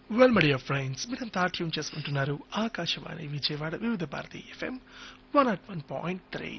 well my dear friends మీరంతా tune చేసుకుంటున్నారు Akashvani Vijayawada Vividh Bharati FM one at one point three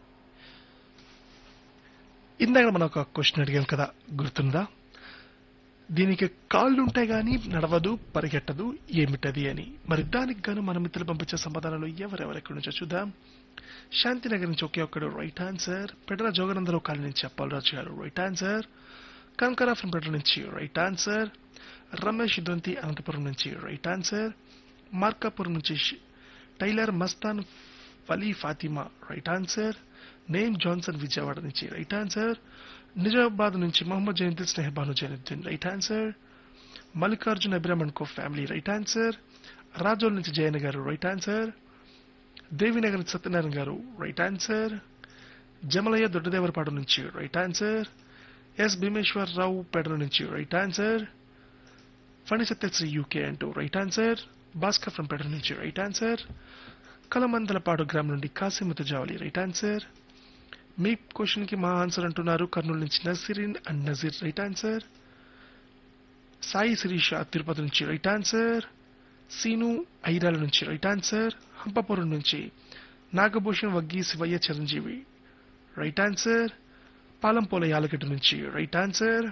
ఇందాక మనం ఒక క్వశ్చన్ అడిగాం కదా గుర్తుందా దీనికి కాళ్ళు ఉంటాయి కానీ నడవదు పరిగెట్టదు ఏమిటది అని మరి దానికి గాను మన మిత్రులు పంపించే సమాధానాలు ఎవరెవరెక్కడి నుంచో చూద్దాం శాంతినగర్ నుంచి ఒకే ఒక్కడు right answer Pedala Joganandarao colony నుంచి అప్పలరాజు గారు right answer Kankara from Pedala నుంచి రైట్ ఆన్సర్ రమేష్ దొంతి అనంతపురం నుంచి రైట్ ఆన్సర్ మార్కాపురం నుంచి ష్- tailor Mastan Fali Fatima right answer name Johnson Vijayawada నుంచి రైట్ ఆన్సర్ నిజామాబాద్ నుంచి Mohammed Jayanti Snehabanu Jainuddin right answer Mallikarjun Abhiraman co family right answer Razole నుంచి జయన్ గారు రైట్ ఆన్సర్ దేవినగర్ నుంచి సత్యనారాయణ గారు రైట్ ఆన్సర్ జమలయ్య దొడ్డదేవరపాడు నుంచి right answer S Bhimeshwar Rao Pedala నుంచి right answer Phani Satyasri UK అంటూ right answer Bhaskar from Pedala నుంచి రైట్ ఆన్సర్ కలమందలపాడు గ్రామం నుండి కాసిమత జావలి రైట్ ఆన్సర్ మీ క్వశ్చన్ కి మా ఆన్సర్ అంటున్నారు కర్నూలు నుంచి Nasreen and Nazeer right answer Sai Sirisha Tirupati నుంచి రైట్ ఆన్సర్ సీను ఐరాల నుంచి రైట్ ఆన్సర్ హంపపురం నుంచి నాగభూషణ్ వగ్గి శివయ్య చిరంజీవి రైట్ ఆన్సర్ పాలంపోల యాలగడ్డ నుంచి రైట్ ఆన్సర్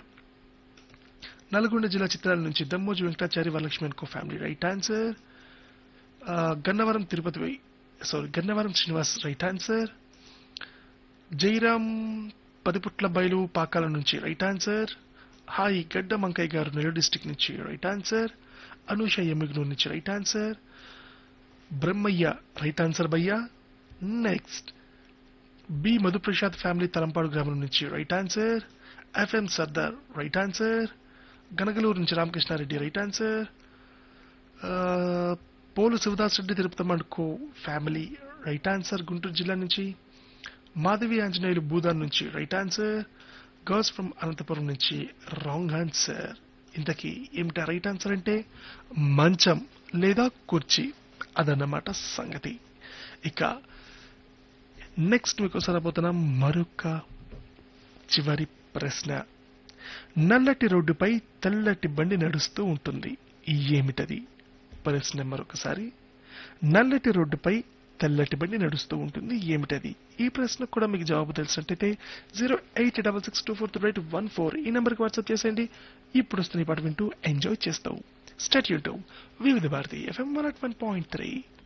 నల్గొండ జిల్లా చిత్రాల నుంచి Dammoju Venkatachari Varalakshmi co family right answer ఆ, Gannavaram Tirupati sorry Gannavaram Srinivas right answer Jairam Padiputla బయలు పాకాల నుంచి right answer hi Gadda Mankayya గారు నెల్లూరు డిస్టిక్ నుంచి రైట్ ఆన్సర్ అనూష ఎమ్మిగ్నూరు నుంచి right answer Brahmayya right answer భయ్య next B Madhuprasad family Talampadu గ్రామం నుంచి right answer FM Sardar right answer Ganagaluru నుంచి రామకృష్ణారెడ్డి రైట్ ఆన్సర్ ఆ, పోలు శివదాస్ రెడ్డి తిరుపతి కో ఫ్యామిలీ రైట్ ఆన్సర్ గుంటూరు జిల్లా నుంచి మాధవి ఆంజనేయులు భూదాన్ నుంచి right answer girls from Anantapuram నుంచి రాంగ్ ఆన్సర్ ఇంతకీ ఏమిటా రైట్ ఆన్సర్ అంటే మంచం లేదా కుర్చీ అదన్నమాట సంగతి ఇక నెక్స్ట్ మీకు సరబోతున్న మరొక చివరి ప్రశ్న నల్లటి రోడ్డుపై తెల్లటి బండి నడుస్తూ ఉంటుంది ఏమిటది ప్రశ్న మరొకసారి నల్లటి రోడ్డుపై తెల్లటి బండి నడుస్తూ ఉంటుంది ఏమిటది ఈ ప్రశ్న కూడా మీకు జవాబు తెలిసినట్టయితే zero eight double six two four three one four ఈ నెంబర్కి వాట్సాప్ చేసేయండి ఇప్పుడు వస్తున్న ఈ పాట వింటూ ఎంజాయ్ చేస్తావు stay tuned Vividh Bharati FM one point three